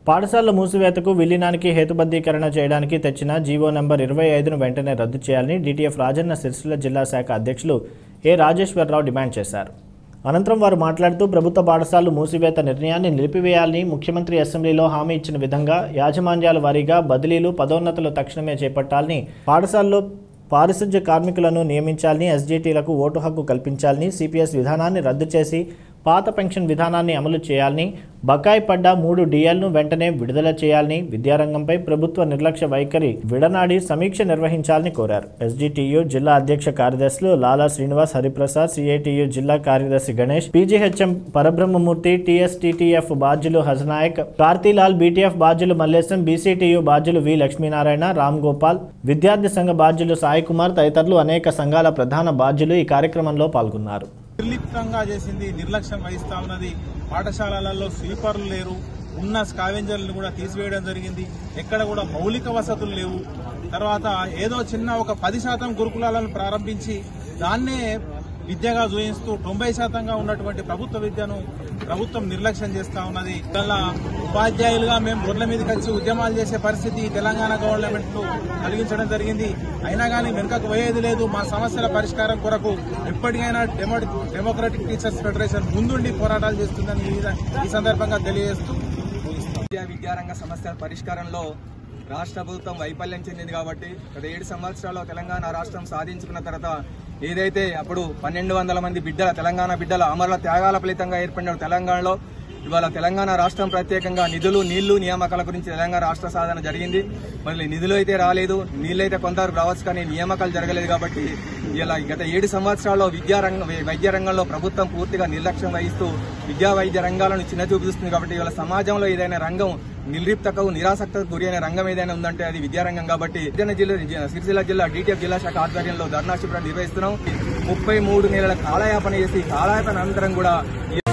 పాఠశాలల మూసివేతకు విలీనానికి హేతుబద్ధీకరణ చేయడానికి తెచ్చిన జీవో నెంబర్ ఇరవై ఐదును వెంటనే రద్దు చేయాలని డీటీఎఫ్ రాజన్న సిరిసిల్ల జిల్లా శాఖ అధ్యక్షులు ఏ రాజేశ్వరరావు డిమాండ్ చేశారు అనంతరం వారు మాట్లాడుతూ ప్రభుత్వ పాఠశాలలు మూసివేత నిర్ణయాన్ని నిలిపివేయాలని ముఖ్యమంత్రి అసెంబ్లీలో హామీ ఇచ్చిన విధంగా యాజమాన్యాల వారీగా బదిలీలు పదోన్నతులు తక్షణమే చేపట్టాలని పాఠశాలలో పారిశుధ్య కార్మికులను నియమించాలని ఎస్జీటీలకు ఓటు హక్కు కల్పించాలని సిపిఎస్ విధానాన్ని రద్దు చేసి పాత పెన్షన్ విధానాన్ని అమలు చేయాలని బకాయి పడ్డ మూడు డిఎల్ను వెంటనే విడుదల చేయాలని విద్యారంగంపై ప్రభుత్వ నిర్లక్ష్య వైఖరి విడనాడి సమీక్ష నిర్వహించాలని కోరారు ఎస్డిటియు జిల్లా అధ్యక్ష కార్యదర్శులు లాలా శ్రీనివాస్ హరిప్రసాద్ సిఐటియు జిల్లా కార్యదర్శి గణేష్ పీజీహెచ్ఎం పరబ్రహ్మమూర్తి టీఎస్టీటీఎఫ్ బాధ్యులు హజనాయక్ కార్తీలాల్ బీటీఎఫ్ బాధ్యులు మల్లేశం బీసీటీయు బాధ్యులు వి లక్ష్మీనారాయణ రామ్ గోపాల్ విద్యార్థి సంఘ బాధ్యులు సాయి కుమార్ తదితరులు అనేక సంఘాల ప్రధాన బాధ్యులు ఈ కార్యక్రమంలో పాల్గొన్నారు నిర్లిప్తంగా చేసింది నిర్లక్ష్యం వహిస్తా ఉన్నది పాఠశాలలలో స్వీపర్లు లేరు ఉన్న స్కావెంజర్లను కూడా తీసివేయడం జరిగింది ఎక్కడ కూడా మౌలిక వసతులు లేవు తర్వాత ఏదో చిన్న ఒక పది శాతం గురుకులాలను ప్రారంభించి దాన్నే విద్యగా చూయిస్తూ తొంభై శాతంగా ఉన్నటువంటి ప్రభుత్వ విద్యను ప్రభుత్వం నిర్లక్ష్యం చేస్తా ఉన్నది వల్ల ఉపాధ్యాయులుగా మేము రోడ్ల మీదకి వచ్చి ఉద్యమాలు చేసే పరిస్థితి తెలంగాణ గవర్నమెంట్ కలిగించడం జరిగింది అయినా కానీ వెనుకకు పోయేది లేదు మా సమస్యల పరిష్కారం కొరకు ఎప్పటికైనా డెమో డెమోక్రటిక్ టీచర్స్ ఫెడరేషన్ ముందుండి పోరాటాలు చేస్తుందని ఈ విధ- ఈ సందర్భంగా తెలియజేస్తూ ముగిస్తాం. విద్యా విద్యారంగ సమస్యల పరిష్కారంలో రాష్ట్ర ప్రభుత్వం వైఫల్యం చెందింది కాబట్టి గత ఏడు సంవత్సరాల్లో తెలంగాణ రాష్ట్రం సాధించుకున్న తర్వాత ఏదైతే అప్పుడు పన్నెండు వందల మంది బిడ్డల తెలంగాణ బిడ్డల అమరుల త్యాగాల ఫలితంగా ఏర్పడిన తెలంగాణలో ఇవాళ తెలంగాణ రాష్ట్రం ప్రత్యేకంగా నిధులు నీళ్లు నియామకాల గురించి తెలంగాణ రాష్ట్ర సాధన జరిగింది మళ్ళీ నిధులు అయితే రాలేదు నీళ్లు అయితే కొందరు రావచ్చు కానీ నియామకాలు జరగలేదు కాబట్టి ఇలా గత ఏడు సంవత్సరాల్లో విద్యారంగం వైద్య రంగంలో ప్రభుత్వం పూర్తిగా నిర్లక్ష్యం వహిస్తూ విద్యా వైద్య రంగాలను చిన్నచూపు చూస్తుంది కాబట్టి ఇవాళ సమాజంలో ఏదైనా రంగం నిర్లిప్తకు నిరాసక్తకు గురి అయిన రంగం ఏదైనా ఉందంటే అది విద్యారంగం కాబట్టి విద్యాన జిల్లా సిరిసిల్ల జిల్లా డీటీఎఫ్ జిల్లా శాఖ ఆధ్వర్యంలో ధర్నా శిబిరం నిర్వహిస్తున్నాం ముప్పై మూడు నెలల కాలయాపన చేసి కాలయాపన అనంతరం కూడా